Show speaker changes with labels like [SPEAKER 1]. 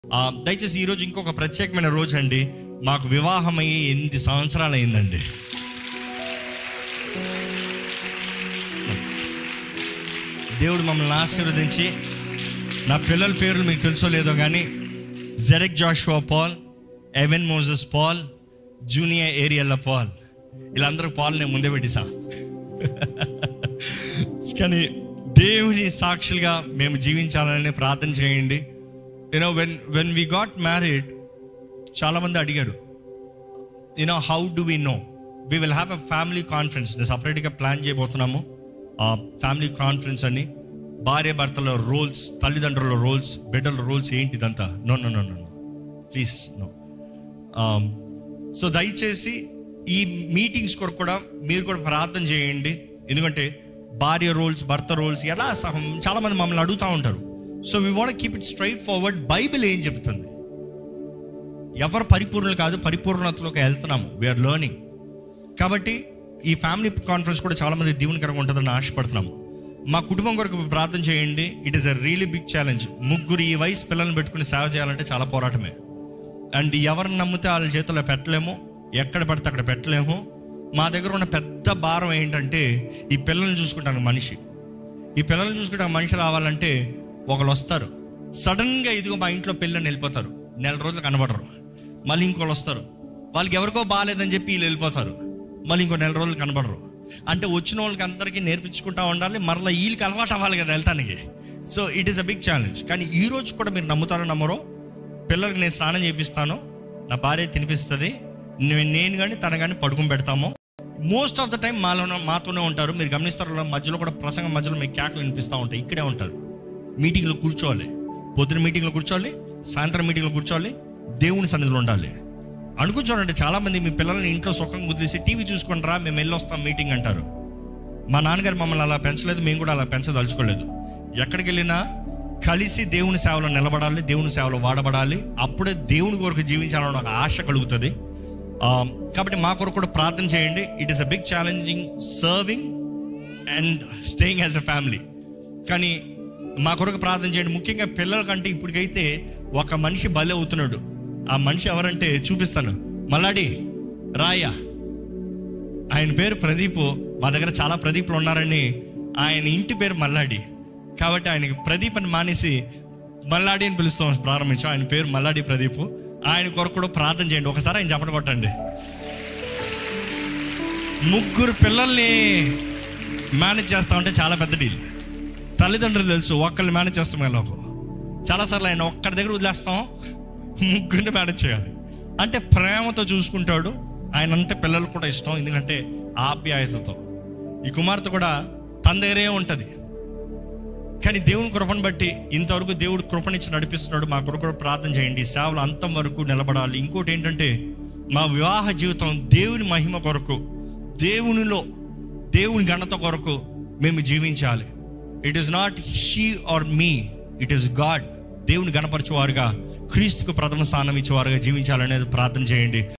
[SPEAKER 1] ఆ, దయచేసి ఈరోజు ఇంకొక ప్రత్యేకమైన రోజు అండి మాకు వివాహం అయ్యి ఎనిమిది సంవత్సరాలు అయిందండి దేవుడు మమ్మల్ని ఆశీర్వదించి నా పిల్లల పేర్లు మీకు తెలుసో లేదో కానీ జెరెక్ Joshua Paul Evan Moses Paul junior Ariella Paul వీళ్ళందరూ పాల్ నేను ముందే పెట్టిసా కానీ దేవుని సాక్షులుగా మేము జీవించాలని ప్రార్థన చేయండి you know when when we got married చాలామంది అడిగారు you know how do we know we will have a family conference నేను సపరేట్గా ప్లాన్ చేయబోతున్నాము ఆ ఫ్యామిలీ కాన్ఫరెన్స్ అని భార్య భర్తల రోల్స్ తల్లిదండ్రుల రోల్స్ బిడ్డల రోల్స్ ఏంటి ఇదంతా no no no no please no so దయచేసి ఈ మీటింగ్స్ కొరకు కూడా మీరు కూడా ప్రార్థన చేయండి ఎందుకంటే భార్య రోల్స్ భర్త రోల్స్ ఎలా సహం చాలా మంది మమ్మల్ని అడుగుతూ ఉంటారు so we want keep it straightforward Bible ఏం చెబుతుంది ఎవరు పరిపూర్ణులు కాదు పరిపూర్ణతలోకి వెళ్తున్నాము వీఆర్ లెర్నింగ్ కాబట్టి ఈ ఫ్యామిలీ కాన్ఫరెన్స్ కూడా చాలా మంది దీవెనకరంగా ఉంటుందని ఆశపడుతున్నాము మా కుటుంబం కొరకు ప్రార్థన చేయండి it is a really big challenge ముగ్గురు ఈ వయసు పిల్లల్ని పెట్టుకుని సేవ చేయాలంటే చాలా పోరాటమే అండ్ ఎవరిని నమ్మితే వాళ్ళ చేతుల్లో పెట్టలేము ఎక్కడ పడితే అక్కడ పెట్టలేము మా దగ్గర ఉన్న పెద్ద భారం ఏంటంటే ఈ పిల్లల్ని చూసుకుంటాను మనిషి ఈ పిల్లల్ని చూసుకుంటాను మనిషి రావాలంటే ఒకళ్ళు వస్తారు సడన్గా ఇదిగో మా ఇంట్లో పిల్లని వెళ్ళిపోతారు నెల రోజులు కనబడరు మళ్ళీ ఇంకోళ్ళు వస్తారు వాళ్ళకి ఎవరికో బాగాలేదని చెప్పి వీళ్ళు వెళ్ళిపోతారు మళ్ళీ ఇంకో నెల రోజులు కనబడరు అంటే వచ్చిన వాళ్ళకి అందరికీ నేర్పించుకుంటా ఉండాలి మరలా వీళ్ళకి అలవాటు అవ్వాలి కదా వెళ్తానికి so it is a big challenge కానీ ఈ రోజు కూడా మీరు నమ్ముతారో నమ్మరో పిల్లలకి నేను స్నానం చేపిస్తాను నా భార్య తినిపిస్తుంది నేను నేను కానీ తన కానీ పడుకుని పెడతాము మోస్ట్ ఆఫ్ ద టైం మాలో మాతోనే ఉంటారు మీరు గమనిస్తారు మధ్యలో కూడా ప్రసంగం మధ్యలో మీకు కేకలు వినిపిస్తూ ఉంటాయి ఇక్కడే ఉంటారు మీటింగ్లో కూర్చోవాలి పొద్దున మీటింగ్లో కూర్చోవాలి సాయంత్రం మీటింగ్లో కూర్చోవాలి దేవుని సన్నిధిలో ఉండాలి అనుకుని చూడండి చాలా మంది మీ పిల్లల్ని ఇంట్లో సుఖంగా వదిలేసి టీవీ చూసుకొని రా మేము వెళ్ళొస్తాం మీటింగ్ అంటారు మా నాన్నగారు మమ్మల్ని అలా పెంచలేదు మేము కూడా అలా పెంచదలుచుకోలేదు ఎక్కడికి వెళ్ళినా కలిసి దేవుని సేవలో నిలబడాలి దేవుని సేవలో వాడబడాలి అప్పుడే దేవుని కొరకు జీవించాలని ఒక ఆశ కలుగుతుంది ఆ, కాబట్టి మా కొరకు కూడా ప్రార్థన చేయండి it is a big challenging serving and staying as a family కానీ మా కొరకు ప్రార్థన చేయండి ముఖ్యంగా పిల్లల కంటే ఇప్పటికైతే ఒక మనిషి బలి అవుతున్నాడు ఆ మనిషి ఎవరంటే చూపిస్తాను మల్లాడి రాయ ఆయన పేరు ప్రదీప్ మా దగ్గర చాలా ప్రదీప్లు ఉన్నారని ఆయన ఇంటి పేరు మల్లాడి కాబట్టి ఆయనకి ప్రదీప్ అని మానేసి మల్లాడి అని పిలుస్తాం ప్రారంభించాం ఆయన పేరు మల్లాడి ప్రదీప్ ఆయన కొరకు కూడా ప్రార్థన చేయండి ఒకసారి ఆయన చెప్పడం కొట్టండి ముగ్గురు పిల్లల్ని మేనేజ్ చేస్తా ఉంటే చాలా పెద్ద డీల్ తల్లిదండ్రులు తెలుసు ఒక్కరిని మేనేజ్ చేస్తాం ఎలా చాలాసార్లు ఆయన ఒక్కడి దగ్గర వదిలేస్తాం ముగ్గురిని మేనేజ్ చేయాలి అంటే ప్రేమతో చూసుకుంటాడు ఆయన అంటే పిల్లలకు కూడా ఇష్టం ఎందుకంటే ఆప్యాయతతో ఈ కుమార్తె కూడా తన దగ్గరే ఉంటుంది కానీ దేవుని కృపను బట్టి ఇంతవరకు దేవుడు కృపనిచ్చి నడిపిస్తున్నాడు మా కొరకు కూడా ప్రార్థన చేయండి ఈ సేవలు అంతం వరకు నిలబడాలి ఇంకోటి ఏంటంటే మా వివాహ జీవితం దేవుని మహిమ కొరకు దేవునిలో దేవుని ఘనత కొరకు మేము జీవించాలి it is not she or me it is God దేవుని గణపరచువారుగా క్రీస్తుకు ప్రథమ స్థానం ఇచ్చేవారుగా జీవించాలనేది ప్రార్థన చేయండి